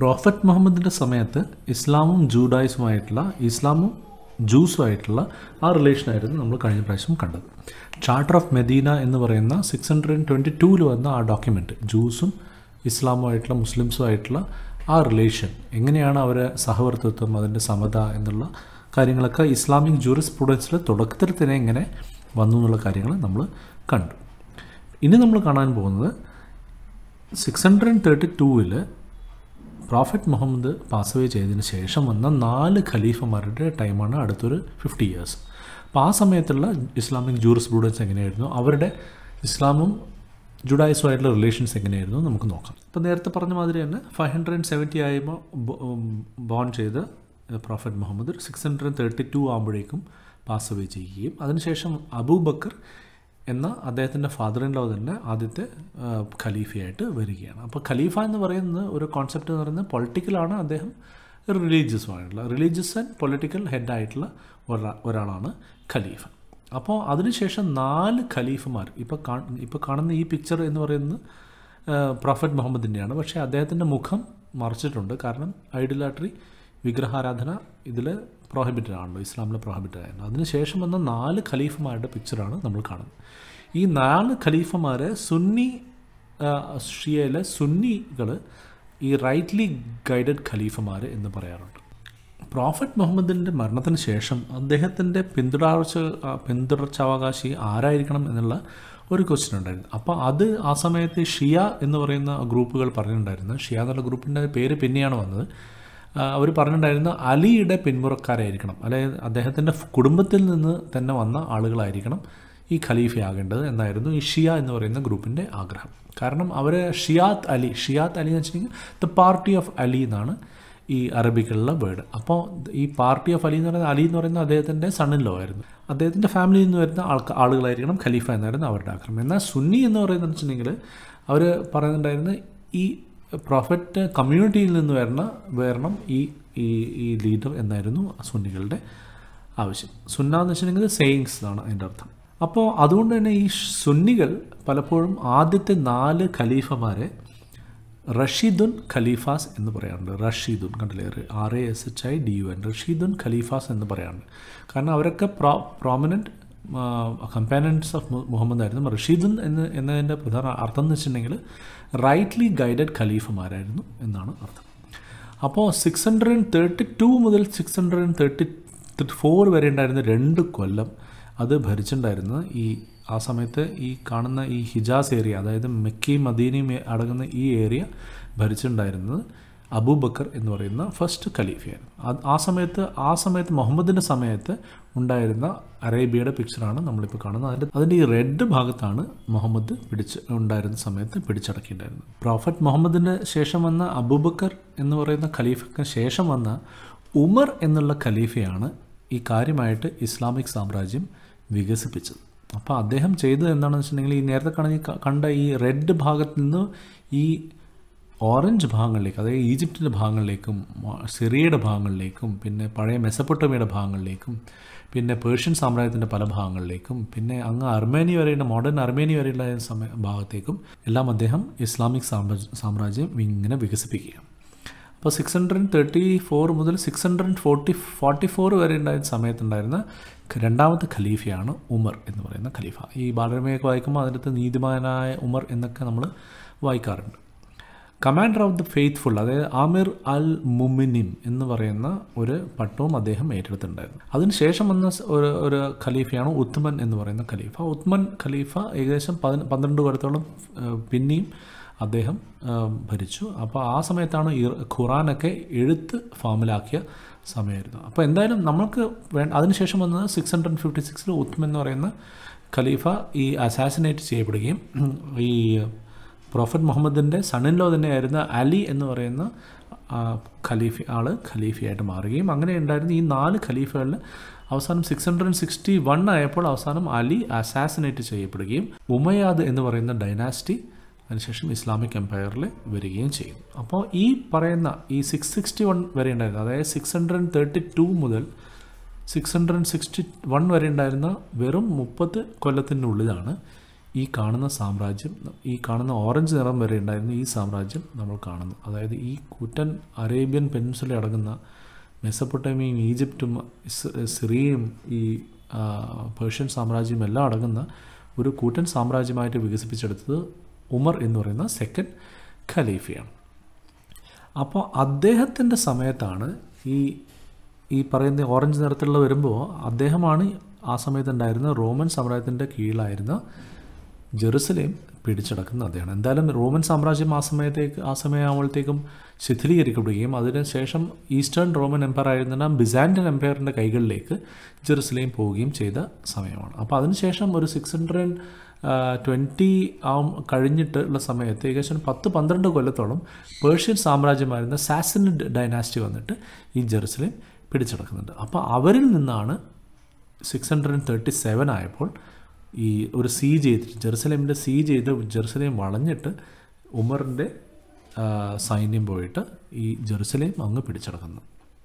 prophet മുഹമ്മദിൻ്റെ സമയത്ത് ഇസ്ലാമും ജൂഡായിസുമായിട്ടുള്ള ഇസ്ലാമും ജൂസുമായിട്ടുള്ള ആ റിലേഷനായിരുന്നു നമ്മൾ കഴിഞ്ഞ പ്രാവശ്യം കണ്ടത് ചാർട്ടർ ഓഫ് മെദീന എന്ന് പറയുന്ന സിക്സ് ഹൺഡ്രഡ് ആൻഡ് ട്വൻറ്റി ടൂവിൽ വന്ന ആ ഡോക്യുമെൻറ്റ് ജൂസും ഇസ്ലാമുമായിട്ടുള്ള മുസ്ലിംസുമായിട്ടുള്ള ആ റിലേഷൻ എങ്ങനെയാണ് അവരെ സഹവർത്തിത്വം അതിൻ്റെ സമത എന്നുള്ള കാര്യങ്ങളൊക്കെ ഇസ്ലാമിക് ജൂറിസ് പ്രൂഡൻസിൽ തുടക്കത്തിൽ തന്നെ എങ്ങനെ വന്നു എന്നുള്ള കാര്യങ്ങൾ നമ്മൾ കണ്ടു ഇനി നമ്മൾ കാണാൻ പോകുന്നത് സിക്സ് ഹൺഡ്രഡ് ആൻഡ് തേർട്ടി ടൂവിൽ പ്രോഫറ്റ് മുഹമ്മദ് പാസ് അവേ ചെയ്തതിന് ശേഷം വന്ന നാല് ഖലീഫമാരുടെ ടൈമാണ് അടുത്തൊരു ഫിഫ്റ്റി ഇയേഴ്സ് അപ്പോൾ ആ സമയത്തുള്ള ഇസ്ലാമിക് ജൂറിസ് പ്രൂഡൻസ് എങ്ങനെയായിരുന്നു അവരുടെ ഇസ്ലാമും ജുഡായിസുമായിട്ടുള്ള റിലേഷൻസ് എങ്ങനെയായിരുന്നു നമുക്ക് നോക്കാം ഇപ്പോൾ നേരത്തെ പറഞ്ഞ മാതിരി തന്നെ ഫൈവ് ഹൺഡ്രഡ് ആൻഡ് സെവൻറ്റി ആയപ്പോൾ ബോൺ ചെയ്ത prophet Muhammad six hundred thirty two ആകുമ്പോഴേക്കും പാസ് അവേ ചെയ്യുകയും അതിനുശേഷം അബൂബക്കർ എന്ന അദ്ദേഹത്തിൻ്റെ ഫാദർ ഇൻ ലോ തന്നെ ആദ്യത്തെ ഖലീഫയായിട്ട് വരികയാണ് അപ്പോൾ ഖലീഫ എന്ന് പറയുന്നത് ഒരു കോൺസെപ്റ്റ് എന്ന് പറയുന്നത് പൊളിറ്റിക്കലാണ് അദ്ദേഹം റിലീജിയസുമായിട്ടുള്ള റിലീജിയസ് ആൻഡ് പൊളിറ്റിക്കൽ ഹെഡായിട്ടുള്ള ഒരാ ഒരാളാണ് ഖലീഫ അപ്പോൾ അതിനുശേഷം നാല് ഖലീഫമാർ ഇപ്പോൾ കാ ഇപ്പോൾ കാണുന്ന ഈ പിക്ചർ എന്ന് പറയുന്നത് പ്രൊഫറ്റ് മുഹമ്മദിൻ്റെയാണ് പക്ഷേ അദ്ദേഹത്തിൻ്റെ മുഖം മറച്ചിട്ടുണ്ട് കാരണം ഐഡിലാട്രി വിഗ്രഹാരാധന ഇതിൽ പ്രോഹിബിറ്റഡ് ആണല്ലോ ഇസ്ലാമിൽ പ്രോഹിബിറ്റഡ് ആയിരുന്നു അതിനുശേഷം വന്ന നാല് ഖലീഫമാരുടെ പിക്ചറാണ് നമ്മൾ കാണുന്നത് ഈ നാല് ഖലീഫമാരെ സുന്നി ഷിയയിലെ സുന്നികൾ ഈ റൈറ്റ്ലി ഗൈഡഡ് ഖലീഫമാർ എന്ന് പറയാറുണ്ട് പ്രോഫറ്റ് മുഹമ്മദിൻ്റെ മരണത്തിന് ശേഷം അദ്ദേഹത്തിൻ്റെ പിന്തുടർച്ച പിന്തുടർച്ചാവകാശി ആരായിരിക്കണം എന്നുള്ള ഒരു ക്വസ്റ്റ്യൻ ഉണ്ടായിരുന്നു അപ്പോൾ അത് ആ സമയത്ത് ഷിയ എന്ന് പറയുന്ന ഗ്രൂപ്പുകൾ പറഞ്ഞിട്ടുണ്ടായിരുന്നു ഷിയ എന്നുള്ള ഗ്രൂപ്പിൻ്റെ പേര് പിന്നെയാണ് വന്നത് അവർ പറഞ്ഞിട്ടുണ്ടായിരുന്നു അലിയുടെ പിന്മുറക്കാരായിരിക്കണം അതായത് അദ്ദേഹത്തിൻ്റെ കുടുംബത്തിൽ നിന്ന് തന്നെ വന്ന ആളുകളായിരിക്കണം ഈ ഖലീഫയാകേണ്ടത് എന്നായിരുന്നു ഈ ഷിയ എന്ന് പറയുന്ന ഗ്രൂപ്പിൻ്റെ ആഗ്രഹം കാരണം അവർ ഷിയാത്ത് അലി ഷിയാത്ത് അലി എന്ന് വെച്ചിട്ടുണ്ടെങ്കിൽ ദ പാർട്ടി ഓഫ് അലി എന്നാണ് ഈ അറബിക്കുള്ള വേർഡ് അപ്പോൾ ഈ പാർട്ടി ഓഫ് അലി എന്ന് പറയുന്ന അലി എന്ന് പറയുന്ന അദ്ദേഹത്തിൻ്റെ സണ്ണിൻ ലോ ആയിരുന്നു അദ്ദേഹത്തിൻ്റെ ഫാമിലിയിൽ നിന്ന് വരുന്ന ആൾക്ക് ആളുകളായിരിക്കണം ഖലീഫ എന്നായിരുന്നു അവരുടെ ആഗ്രഹം എന്നാൽ സുന്നി എന്ന് പറയുന്നത് വെച്ചിട്ടുണ്ടെങ്കിൽ അവർ പറയുന്നുണ്ടായിരുന്നു ഈ പ്രോഫറ്റ് കമ്മ്യൂണിറ്റിയിൽ നിന്ന് വരണ വരണം ഈ ഈ ഈ ലീഡർ എന്നായിരുന്നു സുന്നികളുടെ ആവശ്യം സുന്ന എന്ന് വെച്ചിട്ടുണ്ടെങ്കിൽ സെയിങ്സ് എന്നാണ് അതിൻ്റെ അർത്ഥം അപ്പോൾ അതുകൊണ്ട് തന്നെ ഈ സുന്നികൾ പലപ്പോഴും ആദ്യത്തെ നാല് ഖലീഫമാരെ റഷീദുൻ ഖലീഫാസ് എന്ന് പറയാറുണ്ട് റഷീദുൻ കണ്ടില്ലേ R A S H I D U N Rashidun khalifas എന്ന് പറയാറുണ്ട് കാരണം അവരൊക്കെ pro prominent companions of Muhammad ആയിരുന്നു റഷീദുൻ എന്ന് എന്നതിൻ്റെ പ്രധാന അർത്ഥം എന്ന് വെച്ചിട്ടുണ്ടെങ്കിൽ റൈറ്റ്ലി ഗൈഡഡ് ഖലീഫമാരായിരുന്നു എന്നാണ് അർത്ഥം അപ്പോൾ six hundred and thirty two മുതൽ six hundred and thirty four വരെ ഉണ്ടായിരുന്ന രണ്ട് കൊല്ലം അത് ഭരിച്ചിട്ടുണ്ടായിരുന്നത് ഈ ആ സമയത്ത് ഈ കാണുന്ന ഈ ഹിജാസ് ഏരിയ അതായത് മെക്കയും മദീനയും അടങ്ങുന്ന ഈ ഏരിയ ഭരിച്ചിട്ടുണ്ടായിരുന്നത് അബൂബക്കർ എന്ന് പറയുന്ന ഫസ്റ്റ് ഖലീഫയായിരുന്നു ആ സമയത്ത് ആ സമയത്ത് മുഹമ്മദിൻ്റെ സമയത്ത് ഉണ്ടായിരുന്ന അറേബ്യയുടെ പിക്ചറാണ് നമ്മളിപ്പോൾ കാണുന്നത് അതിൻ്റെ അതിൻ്റെ ഈ റെഡ് ഭാഗത്താണ് മുഹമ്മദ് പിടിച്ച് ഉണ്ടായിരുന്ന സമയത്ത് പിടിച്ചടക്കിയിട്ടുണ്ടായിരുന്നത് പ്രോഫറ്റ് മുഹമ്മദിൻ്റെ ശേഷം വന്ന അബൂബക്കർ എന്ന് പറയുന്ന ഖലീഫയ്ക്ക് ശേഷം വന്ന ഉമർ എന്നുള്ള ഖലീഫയാണ് ഈ കാര്യമായിട്ട് ഇസ്ലാമിക് സാമ്രാജ്യം വികസിപ്പിച്ചത് അപ്പോൾ അദ്ദേഹം ചെയ്തത് എന്താണെന്ന് വെച്ചിട്ടുണ്ടെങ്കിൽ ഈ നേരത്തെ കാണുന്ന കണ്ട ഈ റെഡ് ഭാഗത്ത് നിന്ന് ഈ ഓറഞ്ച് ഭാഗങ്ങളിലേക്ക് അതായത് ഈജിപ്തിൻ്റെ ഭാഗങ്ങളിലേക്കും സിറിയയുടെ ഭാഗങ്ങളിലേക്കും പിന്നെ പഴയ മെസപ്പൊട്ടമിയുടെ ഭാഗങ്ങളിലേക്കും പിന്നെ പേർഷ്യൻ സാമ്രാജ്യത്തിൻ്റെ പല ഭാഗങ്ങളിലേക്കും പിന്നെ അങ്ങ് അർമേനിയ വരെയുള്ള മോഡേൺ അർമേനിയ വരെയുള്ള സമയ ഭാഗത്തേക്കും എല്ലാം അദ്ദേഹം ഇസ്ലാമിക് സാമ്രാജ്യം സാമ്രാജ്യം ഇങ്ങനെ വികസിപ്പിക്കുകയാണ് അപ്പോൾ സിക്സ് ഹൺഡ്രഡ് തേർട്ടി ഫോർ മുതൽ six hundred forty forty four വരെ ഉണ്ടായിരുന്ന സമയത്തുണ്ടായിരുന്ന രണ്ടാമത്തെ ഖലീഫയാണ് ഉമർ എന്ന് പറയുന്ന ഖലീഫ ഈ ബാലരമയൊക്കെ വായിക്കുമ്പോൾ അതിനകത്ത് നീതിമാനായ ഉമർ എന്നൊക്കെ നമ്മൾ വായിക്കാറുണ്ട് കമാൻഡർ ഓഫ് ദ ഫെയ്ത്ത്ഫുൾ അതായത് ആമിർ അൽ മുമിനിം എന്ന് പറയുന്ന ഒരു പട്ടവും അദ്ദേഹം ഏറ്റെടുത്തിട്ടുണ്ടായിരുന്നു അതിനുശേഷം വന്ന ഒരു ഒരു ഖലീഫയാണ് ഉത്മൻ എന്ന് പറയുന്ന ഖലീഫ ഉത്മൻ ഖലീഫ ഏകദേശം പതിന പന്ത്രണ്ട് കൊല്ലത്തോളം പിന്നെയും അദ്ദേഹം ഭരിച്ചു അപ്പോൾ ആ സമയത്താണ് ഈ ഖുറാനൊക്കെ എഴുത്ത് ഫാമിലാക്കിയ സമയമായിരുന്നു അപ്പോൾ എന്തായാലും നമ്മൾക്ക് വേ അതിനുശേഷം വന്നത് സിക്സ് ഹൺഡ്രഡ് ഫിഫ്റ്റി സിക്സിൽ ഉത്മൻ എന്ന് പറയുന്ന ഖലീഫ ഈ അസാസിനേറ്റ് ചെയ്യപ്പെടുകയും ഈ പ്രോഫറ്റ് മുഹമ്മദിൻ്റെ സണ്ണിൻ ലോ തന്നെയായിരുന്ന അലി എന്ന് പറയുന്ന ഖലീഫ ആൾ ഖലീഫയായിട്ട് മാറുകയും അങ്ങനെ ഉണ്ടായിരുന്ന ഈ നാല് ഖലീഫകളിൽ അവസാനം സിക്സ് ഹൺഡ്രഡ് സിക്സ്റ്റി വൺ ആയപ്പോൾ അവസാനം അലി അസാസിനേറ്റ് ചെയ്യപ്പെടുകയും ഉമയാദ് എന്ന് പറയുന്ന ഡൈനാസ്റ്റി അതിനുശേഷം ഇസ്ലാമിക് എംപയറിൽ വരികയും ചെയ്യും അപ്പോൾ ഈ പറയുന്ന ഈ സിക്സ് സിക്സ്റ്റി വൺ വരെ ഉണ്ടായിരുന്ന അതായത് സിക്സ് ഹൺഡ്രഡ് തേർട്ടി ടു മുതൽ സിക്സ് ഹൺഡ്രഡ് സിക്സ്റ്റി വൺ വരെ ഉണ്ടായിരുന്ന വെറും മുപ്പത് കൊല്ലത്തിനുള്ളിലാണ് ഈ കാണുന്ന സാമ്രാജ്യം ഈ കാണുന്ന ഓറഞ്ച് നിറം വരെ ഉണ്ടായിരുന്ന ഈ സാമ്രാജ്യം നമ്മൾ കാണുന്നു അതായത് ഈ കൂറ്റൻ അറേബ്യൻ പെൻസിൽ അടങ്ങുന്ന മെസ്സപ്പൊട്ടേമിയും ഈജിപ്തും ഇസ്- സിറിയയും ഈ ആ, പേർഷ്യൻ സാമ്രാജ്യം എല്ലാം അടങ്ങുന്ന ഒരു കൂറ്റൻ സാമ്രാജ്യമായിട്ട് വികസിപ്പിച്ചെടുത്തത് ഉമർ എന്ന് പറയുന്ന സെക്കൻഡ് ഖലീഫയാണ് അപ്പോൾ അദ്ദേഹത്തിൻ്റെ സമയത്താണ് ഈ ഈ പറയുന്ന ഓറഞ്ച് നിറത്തിലുള്ള വരുമ്പോൾ അദ്ദേഹമാണ് ആ സമയത്ത് ഉണ്ടായിരുന്ന റോമൻ സാമ്രാജ്യത്തിൻ്റെ കീഴിലായിരുന്ന ജെറുസലേം പിടിച്ചടക്കുന്ന അദ്ദേഹമാണ് എന്തായാലും റോമൻ സാമ്രാജ്യം ആ സമയത്തേക്ക് ആ സമയമാകുമ്പോഴത്തേക്കും ശിഥിലീകരിക്കപ്പെടുകയും അതിനുശേഷം ഈസ്റ്റേൺ റോമൻ എംപയർ ആയിരുന്ന ബിസാൻഡൻ എംപയറിൻ്റെ കൈകളിലേക്ക് ജെറുസലേം പോവുകയും ചെയ്ത സമയമാണ് അപ്പോൾ അതിനുശേഷം ഒരു സിക്സ് ഹൺഡ്രഡ് ട്വൻറ്റി ആവും കഴിഞ്ഞിട്ടുള്ള സമയത്ത് ഏകദേശം പത്ത് പന്ത്രണ്ട് കൊല്ലത്തോളം പേർഷ്യൻ സാമ്രാജ്യമായിരുന്ന സാസനിഡ് ഡൈനാസ്റ്റി വന്നിട്ട് ഈ ജെറുസലേം പിടിച്ചടക്കുന്നുണ്ട് അപ്പോൾ അവരിൽ നിന്നാണ് six hundred and thirty seven ആയപ്പോൾ ഈ ഒരു സീ ചെയ്തിട്ട് ജെറുസലേമിൻ്റെ സീ ചെയ്ത് ജെറുസലേം വളഞ്ഞിട്ട് ഉമറിൻ്റെ ആ, സൈന്യം പോയിട്ട് ഈ ജെറുസലേം അങ്ങ് പിടിച്ചടക്കുന്നു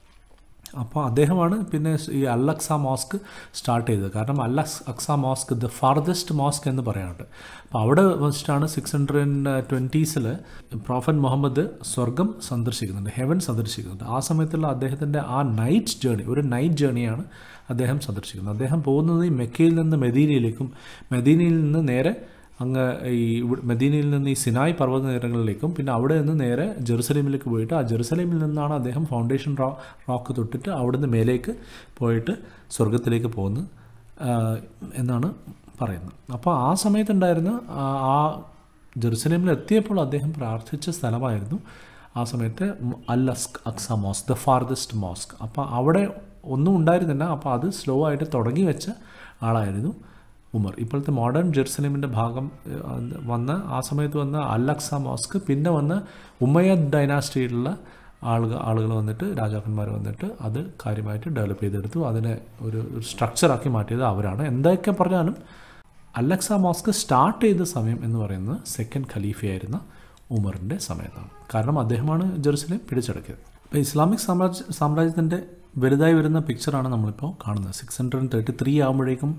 അപ്പോൾ അദ്ദേഹമാണ് പിന്നെ ഈ അൽ അക്സ മോസ്ക് സ്റ്റാർട്ട് ചെയ്തത് കാരണം അൽ അക്സ് Aqsa mosque the farthest mosque എന്ന് പറയാറുണ്ട് അപ്പോൾ അവിടെ വെച്ചിട്ടാണ് സിക്സ് ഹൺഡ്രഡ് ട്വൻറ്റീസിൽ പ്രോഫൻ മുഹമ്മദ് സ്വർഗം സന്ദർശിക്കുന്നുണ്ട് ഹെവൻ സന്ദർശിക്കുന്നുണ്ട് ആ സമയത്തുള്ള അദ്ദേഹത്തിൻ്റെ ആ നൈറ്റ് ജേണി ഒരു നൈറ്റ് ജേണിയാണ് അദ്ദേഹം സന്ദർശിക്കുന്നത് അദ്ദേഹം പോകുന്നത് ഈ മെക്കയിൽ നിന്ന് മെദീനയിലേക്കും മെദീനയിൽ നിന്ന് നേരെ അങ്ങ് ഈ ഇവി- മെദീനയിൽ നിന്ന് ഈ സിനായ് പർവ്വത നിരകളിലേക്കും പിന്നെ അവിടെ നിന്ന് നേരെ ജെറുസലേമിലേക്ക് പോയിട്ട് ആ ജെറുസലേമിൽ നിന്നാണ് അദ്ദേഹം ഫൗണ്ടേഷൻ റോ റോക്ക് തൊട്ടിട്ട് അവിടുന്ന് മേലേക്ക് പോയിട്ട് സ്വർഗത്തിലേക്ക് പോകുന്നത് ആ, എന്നാണ് പറയുന്നത് അപ്പോൾ ആ സമയത്തുണ്ടായിരുന്ന ആ ആ ജെറുസലേമിൽ എത്തിയപ്പോൾ അദ്ദേഹം പ്രാർത്ഥിച്ച സ്ഥലമായിരുന്നു ആ സമയത്ത് അൽ അസ്ക് Aqsa mosque the farthest mosque അപ്പോൾ അവിടെ ഒന്നും ഉണ്ടായിരുന്നില്ല അപ്പോൾ അത് സ്ലോ ആയിട്ട് തുടങ്ങി വെച്ച ആളായിരുന്നു ഉമർ ഇപ്പോഴത്തെ മോഡേൺ ജെറുസലേമിൻ്റെ ഭാഗം ഏഹ്, വന്ന ആ സമയത്ത് വന്ന അൽ അക്സ മോസ്ക് പിന്നെ വന്ന ഉമ്മയദ് ഡൈനാസ്റ്റിയിലുള്ള ആളുകൾ ആളുകൾ വന്നിട്ട് രാജാക്കന്മാർ വന്നിട്ട് അത് കാര്യമായിട്ട് ഡെവലപ്പ് ചെയ്തെടുത്തു അതിനെ ഒരു ഒരു സ്ട്രക്ചറാക്കി മാറ്റിയത് അവരാണ് എന്തൊക്കെ പറഞ്ഞാലും അലക്സ മോസ്ക് സ്റ്റാർട്ട് ചെയ്ത സമയം എന്ന് പറയുന്നത് സെക്കൻഡ് ഖലീഫയായിരുന്ന ഉമറിൻ്റെ സമയത്താണ് കാരണം അദ്ദേഹമാണ് ജെറുസലേം പിടിച്ചടക്കിയത് അപ്പോൾ ഇസ്ലാമിക് സാമ്രാജ്യ സാമ്രാജ്യത്തിൻ്റെ വലുതായി വരുന്ന പിക്ചറാണ് നമ്മളിപ്പോൾ കാണുന്നത് സിക്സ് ഹൺഡ്രഡ് തേർട്ടി ത്രീ ആകുമ്പോഴേക്കും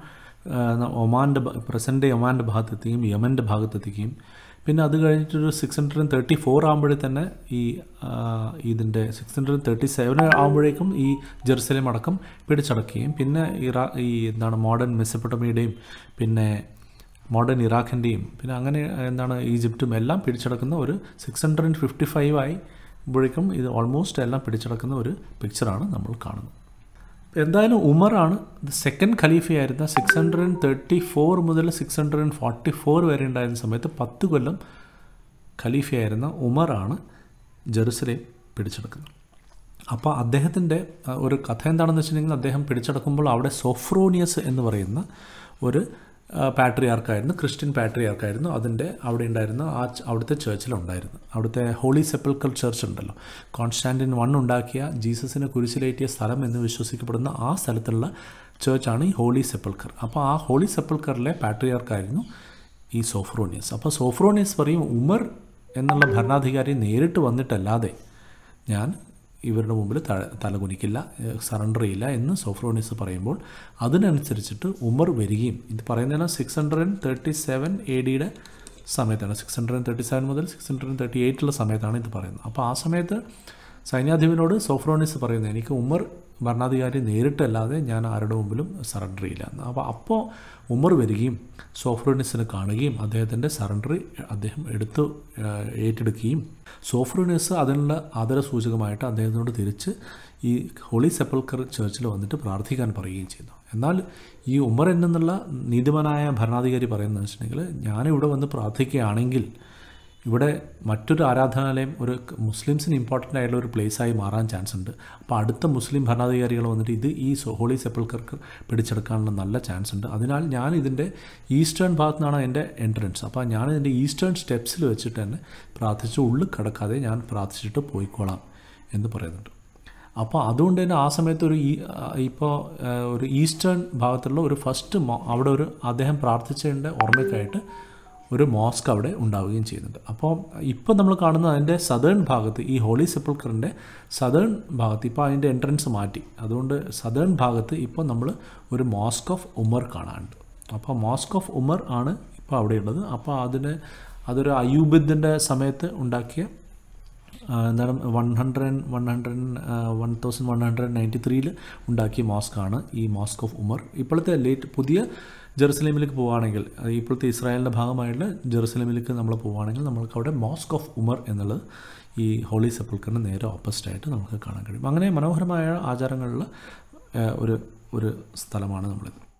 ഒമാൻ്റെ പ്രസൻറ്റ് ഒമാൻ്റെ ഭാഗത്തെത്തിയും യമൻ്റെ ഭാഗത്തെത്തിക്കുകയും പിന്നെ അത് കഴിഞ്ഞിട്ടൊരു സിക്സ് ഹൺഡ്രഡ് തേർട്ടി ഫോർ ആകുമ്പോഴേ തന്നെ ഈ ആ, ഇതിൻ്റെ സിക്സ് ഹൺഡ്രഡ് തേർട്ടി സെവൻ ആകുമ്പോഴേക്കും ഈ ജെറുസലേം അടക്കം പിടിച്ചടക്കുകയും പിന്നെ ഇറാ ഈ എന്താണ് മോഡേൺ മെസ്സപ്പൊട്ടമിയുടെയും പിന്നെ മോഡേൺ ഇറാഖിൻ്റെയും പിന്നെ അങ്ങനെ എന്താണ് ഈജിപ്തും എല്ലാം പിടിച്ചടക്കുന്ന ഒരു six hundred and fifty five ആയി മ്പോഴേക്കും ഇത് ഓൾമോസ്റ്റ് എല്ലാം പിടിച്ചടക്കുന്ന ഒരു പിക്ചറാണ് നമ്മൾ കാണുന്നത് എന്തായാലും ഉമറാണ് സെക്കൻഡ് ഖലീഫയായിരുന്ന six hundred and thirty four മുതൽ six hundred and forty four വരെ ഉണ്ടായിരുന്ന സമയത്ത് പത്ത് കൊല്ലം ഖലീഫയായിരുന്ന ഉമറാണ് ജെറുസലേം പിടിച്ചെടുക്കുന്നത് അപ്പോൾ അദ്ദേഹത്തിൻ്റെ അഹ്, ഒരു കഥ എന്താണെന്ന് വെച്ചിട്ടുണ്ടെങ്കിൽ അദ്ദേഹം പിടിച്ചെടുക്കുമ്പോൾ അവിടെ സോഫ്രോണിയസ് എന്ന് പറയുന്ന ഒരു പാട്രിയാർക്കായിരുന്നു ക്രിസ്ത്യൻ പാട്രിയാർക്കായിരുന്നു അതിൻ്റെ അവിടെ ഉണ്ടായിരുന്ന ആ ച- അവിടുത്തെ ചേർച്ചിലുണ്ടായിരുന്നു അവിടുത്തെ ഹോളി സെപ്പിൾക്കൽ ചർച്ച് ഉണ്ടല്ലോ കോൺസ്റ്റാൻറ്റിൻ വൺ ഉണ്ടാക്കിയ ജീസസിനെ കുരിശിലേറ്റിയ സ്ഥലം എന്ന് വിശ്വസിക്കപ്പെടുന്ന ആ സ്ഥലത്തുള്ള ചേർച്ചാണ് ഈ ഹോളി സെപ്പിൾക്കർ അപ്പോൾ ആ ഹോളി സെപ്പിൾക്കറിലെ പാട്രിയാർക്കായിരുന്നു ഈ സോഫ്രോണിയസ് അപ്പോൾ സോഫ്രോണിയസ് പറയും ഉമർ എന്നുള്ള ഭരണാധികാരി നേരിട്ട് വന്നിട്ടല്ലാതെ ഞാൻ ഇവരുടെ മുമ്പിൽ ത തലകുനിക്കില്ല സറണ്ടർ ചെയ്യില്ല എന്ന് സോഫ്രോണിസ് പറയുമ്പോൾ അതിനനുസരിച്ചിട്ട് ഉമർ വരികയും ഇത് പറയുന്നതിന് six hundred and thirty seven A ഡിയുടെ സമയത്താണ് six hundred and thirty seven മുതൽ സിക്സ് ഹൺഡ്രഡ് ആൻഡ് തേർട്ടി എയ്റ്റുള്ള സമയത്താണ് ഇത് പറയുന്നത് അപ്പോൾ ആ സമയത്ത് സൈന്യാധിപനോട് സോഫ്രോണിസ് പറയുന്നത് എനിക്ക് ഉമർ ഭരണാധികാരി നേരിട്ടല്ലാതെ ഞാൻ ആരുടെ മുമ്പിലും സറണ്ടർ ചെയ്യില്ല എന്ന് അപ്പോൾ അപ്പോൾ ഉമർ വരികയും സോഫ്രോണിസിനെ കാണുകയും അദ്ദേഹത്തിൻ്റെ സറണ്ടർ അദ്ദേഹം എടുത്ത് ആ, ഏറ്റെടുക്കുകയും സോഫ്രോണിസ് അതിനുള്ള ആദരസൂചകമായിട്ട് അദ്ദേഹത്തിനോട് തിരിച്ച് ഈ ഹോളി സെപ്പൽക്കർ ചർച്ചിൽ വന്നിട്ട് പ്രാർത്ഥിക്കാൻ പറയുകയും ചെയ്തു എന്നാൽ ഈ ഉമർ എന്നുള്ള നീതിമാനായ ഭരണാധികാരി പറയുന്നത് വെച്ചിട്ടുണ്ടെങ്കിൽ ഞാനിവിടെ വന്ന് പ്രാർത്ഥിക്കുകയാണെങ്കിൽ ഇവിടെ മറ്റൊരു ആരാധനാലയം ഒരു മുസ്ലിംസിന് ഇമ്പോർട്ടൻ്റ് ആയിട്ടുള്ള ഒരു പ്ലേസായി മാറാൻ ചാൻസ് ഉണ്ട് അപ്പോൾ അടുത്ത മുസ്ലിം ഭരണാധികാരികൾ വന്നിട്ട് ഇത് ഈ സോ- ഹോളി സെപ്പിൾക്കർക്ക് പിടിച്ചെടുക്കാനുള്ള നല്ല ചാൻസ് ഉണ്ട് അതിനാൽ ഞാൻ ഇതിൻ്റെ ഈസ്റ്റേൺ ഭാഗത്തു നിന്നാണ് എൻ്റെ എൻട്രൻസ് അപ്പോൾ ഞാൻ ഇതിൻ്റെ ഈസ്റ്റേൺ സ്റ്റെപ്സിൽ വെച്ചിട്ട് തന്നെ പ്രാർത്ഥിച്ച് ഉള്ളിൽ കിടക്കാതെ ഞാൻ പ്രാർത്ഥിച്ചിട്ട് പോയിക്കോളാം എന്ന് പറയുന്നുണ്ട് അപ്പോൾ അതുകൊണ്ട് തന്നെ ആ സമയത്ത് ഒരു ഈ ഇപ്പോൾ ഒരു ഈസ്റ്റേൺ ഭാഗത്തുള്ള ഒരു ഫസ്റ്റ് മോ- അവിടെ ഒരു അദ്ദേഹം പ്രാർത്ഥിച്ചതിൻ്റെ ഓർമ്മയ്ക്കായിട്ട് ഒരു മോസ്ക് അവിടെ ഉണ്ടാവുകയും ചെയ്യുന്നുണ്ട് അപ്പോൾ ഇപ്പോൾ നമ്മൾ കാണുന്ന അതിൻ്റെ സദേൺ ഭാഗത്ത് ഈ ഹോളി സെപ്പിൾക്കറിൻ്റെ സദേൺ ഭാഗത്ത് ഇപ്പോൾ അതിൻ്റെ എൻട്രൻസ് മാറ്റി അതുകൊണ്ട് സദേൺ ഭാഗത്ത് ഇപ്പോൾ നമ്മൾ ഒരു മോസ്ക് ഓഫ് ഉമർ കാണാനുണ്ട് അപ്പോൾ മോസ്ക് ഓഫ് ഉമർ ആണ് ഇപ്പോൾ ഇപ്പോൾ അവിടെയുള്ളത് അപ്പോൾ അതിന് അതൊരു അയൂബിദിൻ്റെ സമയത്ത് ഉണ്ടാക്കിയ ആ, എന്താണ് one hundred one hundred one thousand one hundred ninety ത്രീയിൽ ഉണ്ടാക്കിയ മോസ്കാണ് ഈ മോസ്ക് ഓഫ് ഉമർ ഇപ്പോഴത്തെ ലേറ്റ് പുതിയ ജെറുസലേമിലേക്ക് പോവുകയാണെങ്കിൽ അത് ഇപ്പോഴത്തെ ഇസ്രായേലിൻ്റെ ഭാഗമായിട്ടുള്ള ജെറുസലേമിലേക്ക് നമ്മൾ പോവുകയാണെങ്കിൽ നമ്മൾക്ക് അവിടെ മോസ്ക് ഓഫ് ഉമർ എന്നുള്ളത് ഈ ഹോളി സെപ്പിൾക്കറിന് നേരെ ഓപ്പോസിറ്റായിട്ട് നമുക്ക് കാണാൻ കഴിയും അങ്ങനെ മനോഹരമായ ആചാരങ്ങളുള്ള ആ, ഒരു ഒരു സ്ഥലമാണ് നമ്മളിത്